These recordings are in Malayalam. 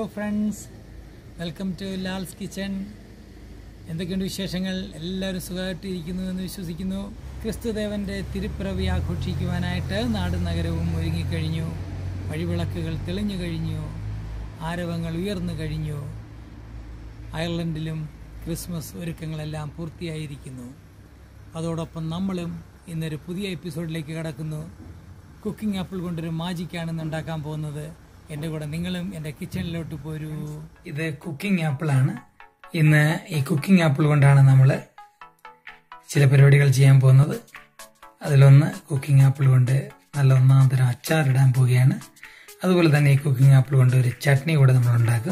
friends welcome to Lal's kitchen എന്തൊക്കെയുണ്ട് വിശേഷങ്ങൾ എല്ലാവരും സുഖമായിട്ട് ഇരിക്കുന്നു എന്ന് വിശ്വസിക്കുന്നു ക്രിസ്തുദേവൻ്റെ തിരുപ്പിറവി ആഘോഷിക്കുവാനായിട്ട് നാടും നഗരവും ഒരുങ്ങിക്കഴിഞ്ഞു വഴിവിളക്കുകൾ തെളിഞ്ഞു കഴിഞ്ഞു ആരവങ്ങൾ ഉയർന്നു കഴിഞ്ഞു അയർലൻഡിലും ക്രിസ്മസ് ഒരുക്കങ്ങളെല്ലാം പൂർത്തിയായിരിക്കുന്നു അതോടൊപ്പം നമ്മളും ഇന്നൊരു പുതിയ എപ്പിസോഡിലേക്ക് കടക്കുന്നു കുക്കിംഗ് ആപ്പിൾ കൊണ്ടൊരു മാജിക്കാണ് ഇന്ന് ഉണ്ടാക്കാൻ പോകുന്നത് എൻ്റെ കൂടെ നിങ്ങളും എൻ്റെ കിച്ചണിലോട്ട് പോരൂ ഇത് കുക്കിംഗ് ആപ്പിളാണ് ഇന്ന് ഈ കുക്കിംഗ് ആപ്പിൾ കൊണ്ടാണ് നമ്മൾ ചില പരിപാടികൾ ചെയ്യാൻ പോകുന്നത് അതിലൊന്ന് കുക്കിംഗ് ആപ്പിൾ കൊണ്ട് നല്ല ഒന്നാം തരം അച്ചാറിടാൻ പോവുകയാണ് അതുപോലെ തന്നെ ഈ കുക്കിംഗ് ആപ്പിൾ കൊണ്ട് ഒരു ചട്നി കൂടെ നമ്മൾ ഉണ്ടാക്കും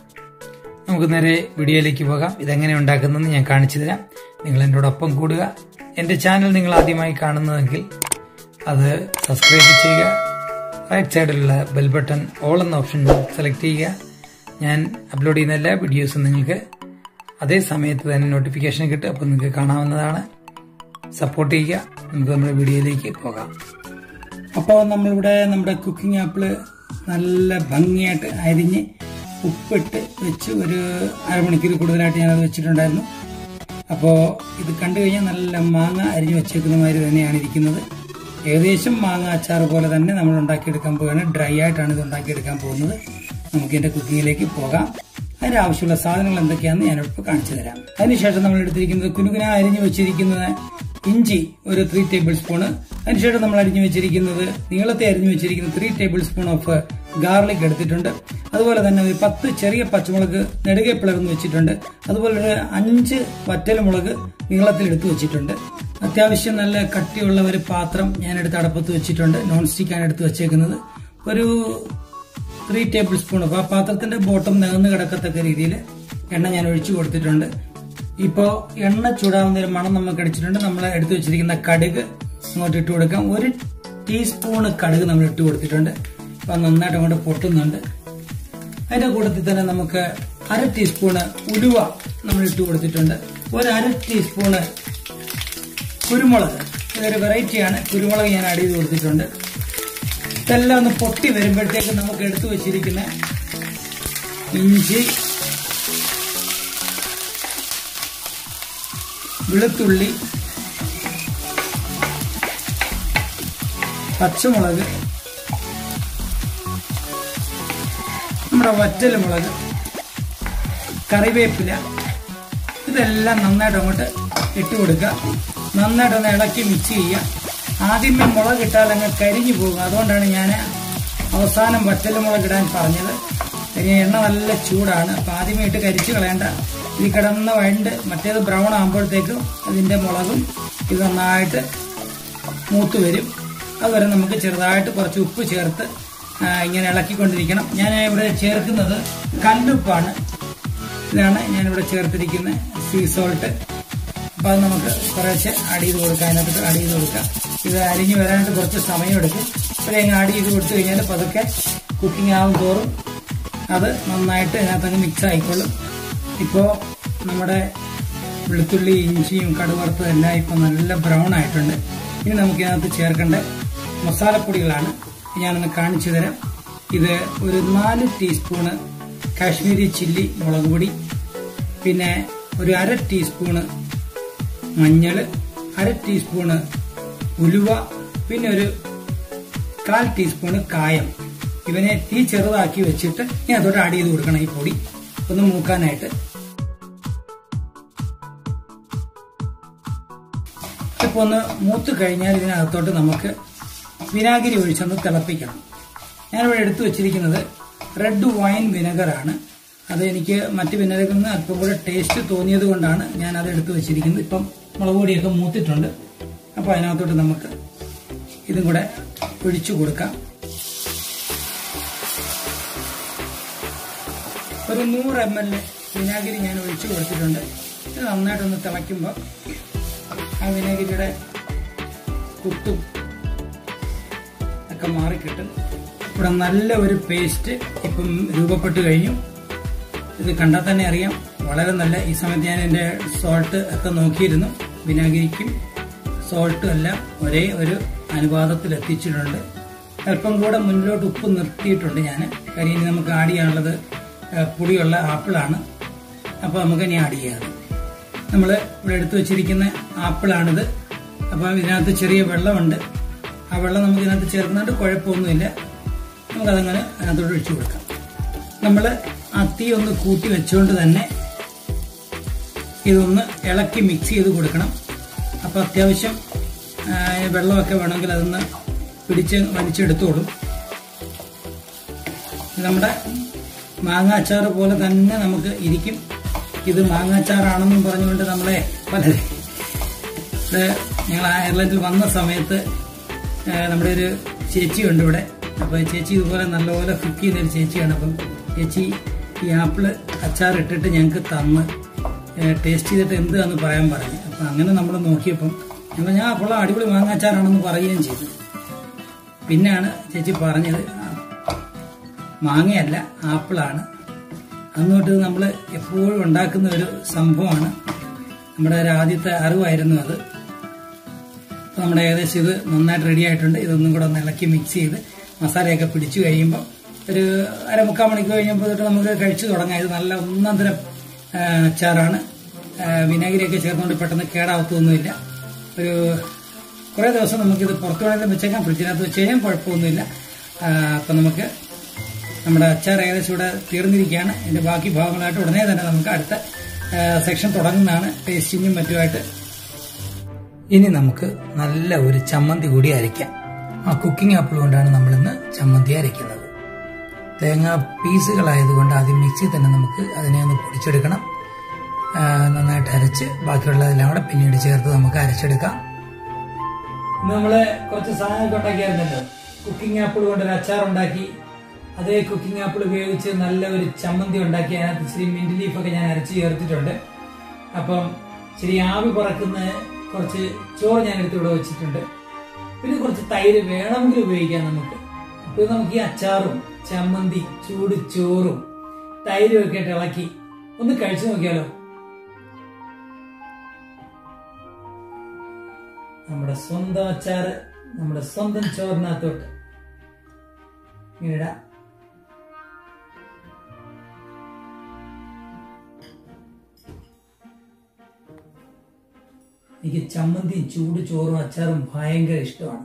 നമുക്ക് നേരെ വീഡിയോയിലേക്ക് പോകാം ഇതെങ്ങനെ ഉണ്ടാക്കുന്നതെന്ന് ഞാൻ കാണിച്ചു തരാം നിങ്ങൾ എന്നോടൊപ്പം കൂടുക എൻ്റെ ചാനൽ നിങ്ങൾ ആദ്യമായി കാണുന്നതെങ്കിൽ അത് സബ്സ്ക്രൈബ് ചെയ്യുക റൈറ്റ് സൈഡിലുള്ള ബെൽ ബട്ടൺ ഓൾ എന്ന ഓപ്ഷൻ സെലക്ട് ചെയ്യുക ഞാൻ അപ്ലോഡ് ചെയ്യുന്ന എല്ലാ വീഡിയോസും നിങ്ങൾക്ക് അതേ സമയത്ത് തന്നെ നോട്ടിഫിക്കേഷൻ കിട്ടും അപ്പോൾ നിങ്ങൾക്ക് കാണാവുന്നതാണ് സപ്പോർട്ട് ചെയ്യുക നമുക്ക് നമ്മുടെ വീഡിയോയിലേക്ക് പോകാം അപ്പോൾ നമ്മളിവിടെ നമ്മുടെ കുക്കിംഗ് ആപ്പിള് നല്ല ഭംഗിയായിട്ട് അരിഞ്ഞ് ഉപ്പിട്ട് വെച്ച് ഒരു അരമണിക്കൂർ കൂടുതലായിട്ട് ഞാനത് വെച്ചിട്ടുണ്ടായിരുന്നു അപ്പോൾ ഇത് കണ്ടു കഴിഞ്ഞാൽ നല്ല മാങ്ങ അരിഞ്ഞ് വെച്ചേക്കുന്ന മാതിരി തന്നെയാണ് ഇരിക്കുന്നത് ഏകദേശം മാങ്ങ അച്ചാർ പോലെ തന്നെ നമ്മൾ ഉണ്ടാക്കിയെടുക്കാൻ പോവുകയാണ് ഡ്രൈ ആയിട്ടാണ് ഇത് ഉണ്ടാക്കിയെടുക്കാൻ പോകുന്നത് നമുക്ക് ഇതിന്റെ കുക്കിങ്ങിലേക്ക് പോകാം അതിന് ആവശ്യമുള്ള സാധനങ്ങൾ എന്തൊക്കെയാണെന്ന് ഞാനിപ്പോൾ കാണിച്ചു തരാം അതിനുശേഷം നമ്മൾ എടുത്തിരിക്കുന്നത് കുനുകുന അരിഞ്ഞു വെച്ചിരിക്കുന്നത് ഇഞ്ചി ഒരു ത്രീ ടേബിൾ സ്പൂണ് അതിനുശേഷം നമ്മൾ അരിഞ്ഞു വെച്ചിരിക്കുന്നത് നീളത്തെ അരിഞ്ഞു വെച്ചിരിക്കുന്ന three tablespoon of garlic എടുത്തിട്ടുണ്ട് അതുപോലെ തന്നെ ഒരു പത്ത് ചെറിയ പച്ചമുളക് നെടുകെ പിളർന്ന് വെച്ചിട്ടുണ്ട് അതുപോലെ ഒരു അഞ്ച് വറ്റൽമുളക് നീളത്തിൽ എടുത്തു വെച്ചിട്ടുണ്ട് അത്യാവശ്യം നല്ല കട്ടിയുള്ള ഒരു പാത്രം ഞാൻ എടുത്ത് അടപ്പത്ത് വെച്ചിട്ടുണ്ട് നോൺ സ്റ്റിക്കാണ് എടുത്ത് വെച്ചേക്കുന്നത് ഒരു ത്രീ ടേബിൾ സ്പൂൺ ആ പാത്രത്തിന്റെ ബോട്ടം നികന്ന് കിടക്കത്തക്ക രീതിയിൽ എണ്ണ ഞാൻ ഒഴിച്ചു കൊടുത്തിട്ടുണ്ട് ഇപ്പോ എണ്ണ ചൂടാവുന്ന മണം നമുക്ക് അടിച്ചിട്ടുണ്ട് നമ്മൾ എടുത്തു വെച്ചിരിക്കുന്ന കടുക് അങ്ങോട്ട് ഇട്ട് കൊടുക്കാം ഒരു ടീസ്പൂണ് കടുക് നമ്മൾ ഇട്ട് കൊടുത്തിട്ടുണ്ട് അപ്പൊ നന്നായിട്ട് അങ്ങോട്ട് പൊട്ടുന്നുണ്ട് അതിന്റെ കൂട്ടത്തിൽ തന്നെ നമുക്ക് അര ടീസ്പൂണ് ഉലുവ നമ്മൾ ഇട്ട് കൊടുത്തിട്ടുണ്ട് ഒരു അര ടീസ്പൂണ് കുരുമുളക് ഇതൊരു വെറൈറ്റിയാണ് കുരുമുളക് ഞാൻ ആഡ് ചെയ്ത് കൊടുത്തിട്ടുണ്ട് ഇതെല്ലാം ഒന്ന് പൊട്ടി വരുമ്പോഴത്തേക്ക് നമുക്ക് എടുത്തു വെച്ചിരിക്കുന്ന ഇഞ്ചി വെളുത്തുള്ളി പച്ചമുളക് നമ്മുടെ വറ്റൽ മുളക് കറിവേപ്പില ഇതെല്ലാം നന്നായിട്ട് അങ്ങോട്ട് ഇട്ട് കൊടുക്കുക നന്നായിട്ടൊന്ന് ഇളക്കി മിക്സ് ചെയ്യുക ആദ്യമേ മുളക് ഇട്ടാൽ അങ്ങ് കരിഞ്ഞു പോകും അതുകൊണ്ടാണ് ഞാൻ അവസാനം വറ്റൽ മുളക് ഇടാൻ പറഞ്ഞത് ഇനി എണ്ണ നല്ല ചൂടാണ് അപ്പം ആദ്യമേ ഇട്ട് കരിച്ചു കളയേണ്ട ഈ കിടന്ന വഴണ്ട് മറ്റേത് ബ്രൗൺ ആകുമ്പോഴത്തേക്കും അതിൻ്റെ മുളകും ഇത് നന്നായിട്ട് മൂത്ത് വരും അതുവരെ നമുക്ക് ചെറുതായിട്ട് കുറച്ച് ഉപ്പ് ചേർത്ത് ആ, ഇങ്ങനെ ഇളക്കിക്കൊണ്ടിരിക്കണം ഞാൻ ഇവിടെ ചേർക്കുന്നത് കല്ലുപ്പാണ് ഇതാണ് ഞാനിവിടെ ചേർത്തിരിക്കുന്ന സീ സോൾട്ട് അപ്പോൾ അത് നമുക്ക് കുറേശ്ശെ ആഡ് ചെയ്ത് കൊടുക്കാം അതിനകത്ത് ആഡ് ചെയ്ത് കൊടുക്കാം ഇത് അരിഞ്ഞ് വരാനായിട്ട് കുറച്ച് സമയമെടുക്കും ഇപ്പോഴേ അങ്ങ് ആഡ് ചെയ്ത് കൊടുത്തു കഴിഞ്ഞാൽ പതുക്കെ കുക്കിംഗ് ആവും തോറും അത് നന്നായിട്ട് ഇതിനകത്തങ്ങ് മിക്സ് ആയിക്കൊള്ളും ഇപ്പോൾ നമ്മുടെ വെളുത്തുള്ളി ഇഞ്ചിയും കടുവറുത്തതും എല്ലാം ഇപ്പോൾ നല്ല ബ്രൗൺ ആയിട്ടുണ്ട് ഇനി നമുക്ക് ഇതിനകത്ത് ചേർക്കേണ്ട മസാലപ്പൊടികളാണ് ഞാനൊന്ന് കാണിച്ചു തരാം ഇത് ഒരു നാല് ടീസ്പൂണ് കാശ്മീരി ചില്ലി മുളക് പൊടി പിന്നെ ഒരു അര ടീസ്പൂണ് മഞ്ഞൾ അര ടീസ്പൂണ് ഉലുവ പിന്നെ ഒരു കാൽ ടീസ്പൂണ് കായം ഇവനെ തീ ചെറുതാക്കി വെച്ചിട്ട് ഇനി അതോടെ ആഡ് ചെയ്ത് കൊടുക്കണം ഈ പൊടി ഒന്ന് മൂക്കാനായിട്ട് ഇപ്പൊ ഒന്ന് മൂത്ത് കഴിഞ്ഞാൽ ഇതിനകത്തോട്ട് നമുക്ക് വിനാഗിരി ഒഴിച്ചൊന്ന് തിളപ്പിക്കണം ഞാനിവിടെ എടുത്തു വെച്ചിരിക്കുന്നത് റെഡ് വൈൻ വിനെഗറാണ് അത് എനിക്ക് മറ്റ് വിനെഗറിൽ നിന്ന് അല്പം കൂടെ ടേസ്റ്റ് തോന്നിയത് കൊണ്ടാണ് ഞാൻ അത് എടുത്തു വെച്ചിരിക്കുന്നത് ഇപ്പം മുളക് പൊടിയൊക്കെ മൂത്തിട്ടുണ്ട് അപ്പോൾ അതിനകത്തോട്ട് നമുക്ക് ഇതും കൂടെ ഒഴിച്ചു കൊടുക്കാം ഒരു നൂറ് എം എൽ വിനാഗിരി ഞാൻ ഒഴിച്ചു കൊടുത്തിട്ടുണ്ട് ഇത് നന്നായിട്ടൊന്ന് തിളയ്ക്കുമ്പോൾ ആ വിനാഗിരിയുടെ കുത്തും ഒക്കെ മാറിക്കിട്ടും ഇവിടെ നല്ല ഒരു പേസ്റ്റ് ഇപ്പം രൂപപ്പെട്ട് കഴിഞ്ഞു ഇത് കണ്ടാൽ തന്നെ അറിയാം വളരെ നല്ല ഈ സമയത്ത് ഞാൻ എൻ്റെ സോൾട്ട് ഒക്കെ നോക്കിയിരുന്നു വിനാഗിരിക്കും സോൾട്ടും എല്ലാം ഒരേ ഒരു അനുപാതത്തിൽ എത്തിച്ചിട്ടുണ്ട് അല്പം കൂടെ മുന്നിലോട്ട് ഉപ്പ് നിർത്തിയിട്ടുണ്ട് ഞാൻ കാര്യം ഇനി നമുക്ക് ആഡ് ചെയ്യാനുള്ളത് ആ, പുളിയുള്ള ആപ്പിളാണ് അപ്പോൾ നമുക്ക് ഇനി ആഡ് ചെയ്യാം നമ്മൾ ഇവിടെ എടുത്തു വെച്ചിരിക്കുന്ന ആപ്പിളാണിത് അപ്പോൾ ഇതിനകത്ത് ചെറിയ വെള്ളമുണ്ട് ആ വെള്ളം നമുക്ക് ഇതിനകത്ത് ചേർക്കുന്നുണ്ട് കുഴപ്പമൊന്നുമില്ല നമുക്കതങ്ങനെ അതിനകത്തോട്ട് ഒഴിച്ചു കൊടുക്കാം നമ്മൾ ആ തീ ഒന്ന് കൂട്ടി വെച്ചുകൊണ്ട് തന്നെ ഇതൊന്ന് ഇളക്കി മിക്സ് ചെയ്ത് കൊടുക്കണം അപ്പോൾ അത്യാവശ്യം ആ, വെള്ളമൊക്കെ വേണമെങ്കിൽ അതൊന്ന് പിടിച്ച് വലിച്ചെടുത്തോളും ഇത് നമ്മുടെ മാങ്ങാച്ചാർ പോലെ തന്നെ നമുക്ക് ഇരിക്കും ഇത് മാങ്ങാച്ചാറാണെന്നും പറഞ്ഞുകൊണ്ട് നമ്മളെ പലരെ ഇത് ഞങ്ങൾ അയർലൻഡിൽ വന്ന സമയത്ത് ആ, നമ്മുടെ ഒരു ചേച്ചിയുണ്ട് ഇവിടെ അപ്പോൾ ചേച്ചി ഇതുപോലെ നല്ലപോലെ കുക്ക് ചെയ്യുന്ന ഒരു ചേച്ചിയാണ് അപ്പം ചേച്ചി ഈ ആപ്പിള് അച്ചാർ ഇട്ടിട്ട് ഞങ്ങൾക്ക് തന്ന് ടേസ്റ്റ് ചെയ്തിട്ട് എന്താന്ന് പറയാൻ പറഞ്ഞു അപ്പം അങ്ങനെ നമ്മൾ നോക്കിയപ്പം ഞങ്ങൾ ഞാൻ അപ്പോൾ അടിപൊളി മാങ്ങാച്ചാറാണെന്ന് പറയുകയും ചെയ്തു പിന്നെയാണ് ചേച്ചി പറഞ്ഞത് ആ, മാങ്ങയല്ല ആപ്പിളാണ് അന്നോട്ട് നമ്മൾ എപ്പോഴും ഉണ്ടാക്കുന്ന ഒരു സംഭവമാണ് നമ്മുടെ ഒരു ആദ്യത്തെ അറിവായിരുന്നു അത് അപ്പോൾ നമ്മുടെ ഏകദേശം ഇത് നന്നായിട്ട് റെഡി ആയിട്ടുണ്ട് ഇതൊന്നും കൂടെ ഒന്ന് ഇളക്കി മിക്സ് ചെയ്ത് മസാലയൊക്കെ പിടിച്ചു കഴിയുമ്പോൾ ഒരു അരമുക്കാൽ മണിക്കൂർ കഴിഞ്ഞപ്പോൾ തൊട്ട് നമുക്ക് കഴിച്ചു തുടങ്ങാം ഇത് നല്ല ഒന്നാം തരം ആ, അച്ചാറാണ് ആ, വിനാഗിരിയൊക്കെ ചേർന്നുകൊണ്ട് പെട്ടെന്ന് കേടാവത്തൊന്നുമില്ല ഒരു കുറേ ദിവസം നമുക്കിത് പുറത്തു വേണമെങ്കിലും വെച്ചേക്കാം ഫ്രിഡ്ജിനകത്ത് വെച്ച് കഴിഞ്ഞാൽ കുഴപ്പമൊന്നുമില്ല ആ, അപ്പം നമുക്ക് നമ്മുടെ അച്ചാർ ഏകദേശം ഇവിടെ തീർന്നിരിക്കുകയാണ് ഇതിന്റെ ബാക്കി ഭാഗങ്ങളായിട്ട് ഉടനെ തന്നെ നമുക്ക് അടുത്ത സെക്ഷൻ തുടങ്ങുന്നതാണ് ടേസ്റ്റിങ്ങും മറ്റുമായിട്ട് ഇനി നമുക്ക് നല്ല ഒരു ചമ്മന്തി കൂടി അരയ്ക്കാം ആ കുക്കിംഗ് ആപ്പിൾ കൊണ്ടാണ് നമ്മളിന്ന് ചമ്മന്തി അരയ്ക്കുന്നത് തേങ്ങ പീസുകളായതുകൊണ്ട് ആദ്യം മിക്സിയിൽ തന്നെ നമുക്ക് അതിനെ ഒന്ന് പൊടിച്ചെടുക്കണം ആ, നന്നായിട്ട് അരച്ച് ബാക്കിയുള്ളതെല്ലാം കൂടെ പിന്നീട് ചേർത്ത് നമുക്ക് അരച്ചെടുക്കാം ഇന്ന് നമ്മള് കുറച്ച് സാധനമൊക്കെ ഉണ്ടാക്കിയായിരുന്നല്ലോ കുക്കിംഗ് ആപ്പിൾ കൊണ്ട് ഒരു അച്ചാർ ഉണ്ടാക്കി അതേ കുക്കിംഗ് ആപ്പിൾ ഉപയോഗിച്ച് നല്ല ഒരു ചമ്മന്തി ഉണ്ടാക്കി അതിനകത്ത് ഇച്ചിരി മിന്റ് ലീഫൊക്കെ ഞാൻ അരച്ച് ചേർത്തിട്ടുണ്ട് അപ്പം ഇച്ചിരി ആവി പറക്കുന്ന കുറച്ച് ചോറ് ഞാൻ എടുത്ത് ഇവിടെ വെച്ചിട്ടുണ്ട് പിന്നെ കുറച്ച് തൈര് വേണമെങ്കിൽ ഉപയോഗിക്കാം നമുക്ക് അപ്പൊ ഇത് നമുക്ക് ഈ അച്ചാറും ചമ്മന്തി ചൂട് ചോറും തൈരും ഒക്കെ ഇട്ട് ഇളക്കി ഒന്ന് കഴിച്ചു നോക്കിയാലോ നമ്മുടെ സ്വന്തം അച്ചാറ് നമ്മുടെ സ്വന്തം ചോറിനകത്തോട്ട് ഇങ്ങനെ ഇടാം എനിക്ക് ചമ്മന്തിയും ചൂട് ചോറും അച്ചാറും ഭയങ്കര ഇഷ്ടമാണ്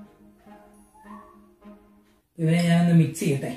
ഇവനെ ഞാനൊന്ന് മിക്സ് ചെയ്യട്ടെ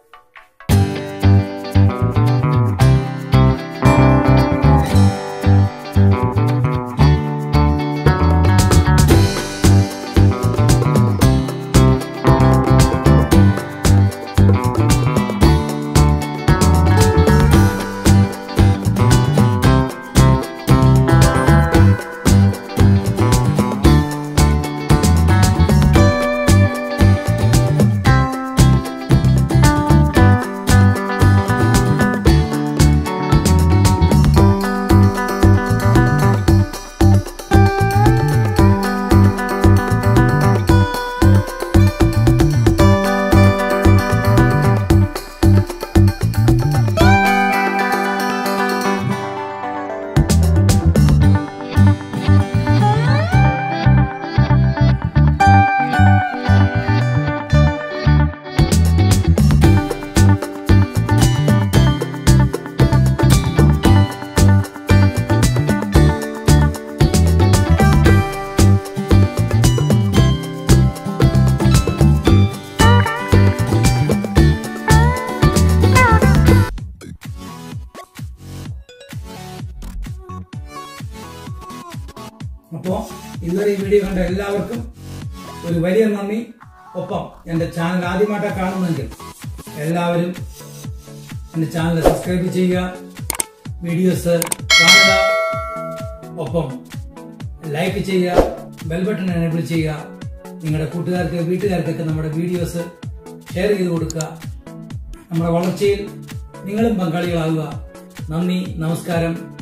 അപ്പോ ഇതുവരെ ഈ വീഡിയോ കണ്ട എല്ലാവർക്കും ഒരു വലിയ നന്ദി ഒപ്പം എന്റെ ചാനൽ ആദ്യമായിട്ടാണ് കാണുന്നതെങ്കിൽ എല്ലാവരും എന്റെ ചാനൽ സബ്സ്ക്രൈബ് ചെയ്യുക വീഡിയോസ് കാണുക ഒപ്പം ലൈക്ക് ചെയ്യുക ബെൽ ബട്ടൺ എനേബിൾ ചെയ്യുക നിങ്ങളുടെ കൂട്ടുകാർക്ക് വീട്ടുകാർക്കൊക്കെ നമ്മുടെ വീഡിയോസ് ഷെയർ ചെയ്ത് കൊടുക്കുക നമ്മുടെ വളർച്ചയിൽ നിങ്ങളും പങ്കാളികളാകുക നന്ദി നമസ്കാരം